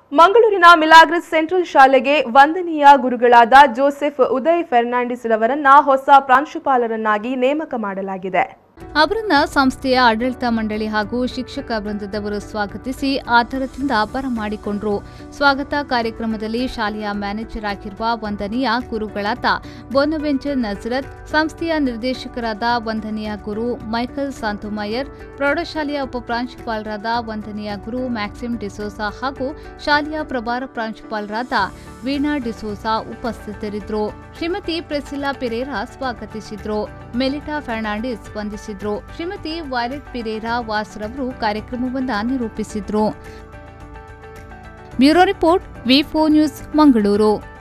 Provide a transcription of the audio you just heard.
ಮಂಗಳೂರಿನ ಮಿಲಾಗ್ರಿಸ್ ಸೆಂಟ್ರಲ್ ಶಾಲೆಗೆ ವಂದನೀಯ ಗುರುಗಳಾದ ಜೋಸೆಫ್ ಉದಯ್ ಫೆರ್ನಾಂಡಿಸ್ ರವರನ್ನ ಹೊಸ ಪ್ರಾಂಶುಪಾಲರನ್ನಾಗಿ ನೇಮಕ ಮಾಡಲಾಗಿದೆ ಅವರನ್ನ ಸಂಸ್ಥೆಯ ಆಡಳಿತ ಮಂಡಳಿ ಹಾಗೂ ಶಿಕ್ಷಕ ವೃಂದದವರು ಸ್ವಾಗತಿಸಿ ಆಧಾರದಿಂದ ಬರಮಾಡಿಕೊಂಡ್ರು ಸ್ವಾಗತ ಕಾರ್ಯಕ್ರಮದಲ್ಲಿ ಶಾಲೆಯ ಮ್ಯಾನೇಜರ್ ಆಗಿರುವ ವಂದನೀಯ ಗುರುಗಳಾದ ಬೋನವೆಂಚರ್ ನಜರತ್ ಸಂಸ್ಥೆಯ ನಿರ್ದೇಶಕರಾದ ವಂದನೀಯ ಗುರು ಮೈಕಲ್ ಸಾಂತುಮಯರ್ ಪ್ರೌಢಶಾಲೆಯ ಉಪಪ್ರಾಂಶುಪಾಲರಾದ ವಂದನೀಯ ಗುರು ಮ್ಯಾಕ್ಸಿಮ್ ಡಿಸೋಸಾ ಹಾಗೂ ಶಾಲೆಯ ಪ್ರಭಾರ ಪ್ರಾಂಶುಪಾಲರಾದ ವೀಣಾ ಡಿಸೋಸಾ ಉಪಸ್ಥಿತರಿದ್ದರು ಶ್ರೀಮತಿ ಪ್ರೆಸಿಲಾ ಪಿರೇರಾ ಸ್ವಾಗತಿಸಿದ್ರು ಮೆಲಿಟಾ ಫರ್ನಾಂಡಿಸ್ ವಂದಿಸಿದ್ರು ಶ್ರೀಮತಿ ವೈಲೆಟ್ ಪಿರೇರಾ ವಾಸ್ ರವರು ಕಾರ್ಯಕ್ರಮವನ್ನ ನಿರೂಪಿಸಿದ್ರು bureau report V four news Mangaluru